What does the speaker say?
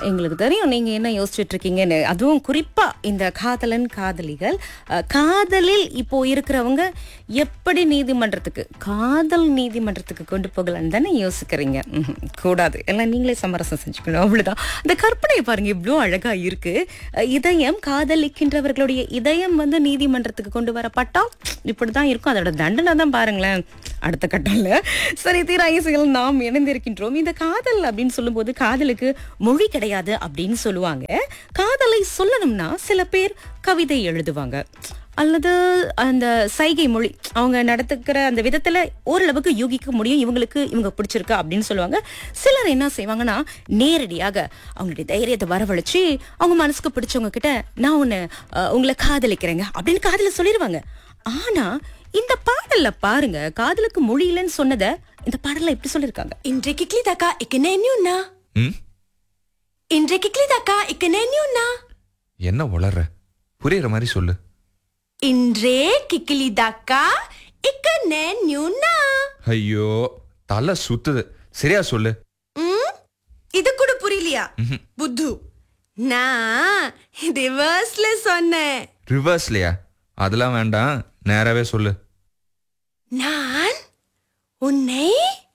எங்களுக்கு தெரியும் நீங்க என்ன யோசிச்சுட்டு இருக்கீங்கன்னு அதுவும் குறிப்பா இந்த காதலன் காதலிகள் அஹ், காதலில் இப்போ இருக்கிறவங்க எப்படி நீதிமன்றத்துக்கு காதல் நீதிமன்றத்துக்கு கொண்டு போகலான்னு தானே யோசிக்கிறீங்க ம்ஹும். கூடாது எல்லாம் நீங்களே சமரசம் செஞ்சுக்கணும் அவ்வளவுதான் இந்த கற்பனை பாருங்க இவ்வளோ அழகா இருக்கு அஹ், இதயம் காதலிக்கின்றவர்களுடைய இதயம் வந்து நீதிமன்றத்துக்கு கொண்டு வரப்பட்டா இப்படிதான் இருக்கும் அதோட தண்டனை தான் பாருங்களேன் அடுத்த கட்டம்ல சரி தீராயசிகள் நாம் இணைந்திருக்கின்றோம் இந்த காதல் அப்படின்னு சொல்லும்போது காதலுக்கு மொழி கிடையாது அப்படின்னு சொல்லுவாங்க காதலை சொல்லணும்னா சில பேர் கவிதை எழுதுவாங்க அல்லது அந்த சைகை மொழி அவங்க நடத்துக்கிற அந்த விதத்துல ஓரளவுக்கு யூகிக்க முடியும் இவங்களுக்கு இவங்க பிடிச்சிருக்கா அப்படின்னு சொல்லுவாங்க சிலர் என்ன செய்வாங்கன்னா நேரடியாக அவங்களுடைய தைரியத்தை வரவழைச்சு அவங்க மனசுக்கு பிடிச்சவங்க கிட்ட நான் உன்னை அஹ், உங்களை காதலிக்கிறேங்க அப்படின்னு காதல சொல்லிடுவாங்க ஆனா இந்த பாடல்ல பாருங்க காதலுக்கு மொழி இல்லைன்னு சொன்னதை இந்த பாடல்ல எப்படி சொல்லிருக்காங்க இன்றைக்கு கிளிதாக்கா இக்கனேன்யூன்னா ம் இன்றைக்கு கிளிதாக்கா இக்கனேன்யூன்னா என்ன வளர்ற புரியுற மாதிரி சொல்லு இன்றே கிக்கிலிதாக்கா இக்கனேன்யூன்னா ஐயோ தலை சுத்துது சரியா சொல்லு ம் இது கூட புரியலையா புத்து நான் ரிவர்ஸ்ல சொன்னேன் ரிவர்ஸ்லையா அதெல்லாம் வேண்டாம் நேராவே சொல்லு நான் உன்னை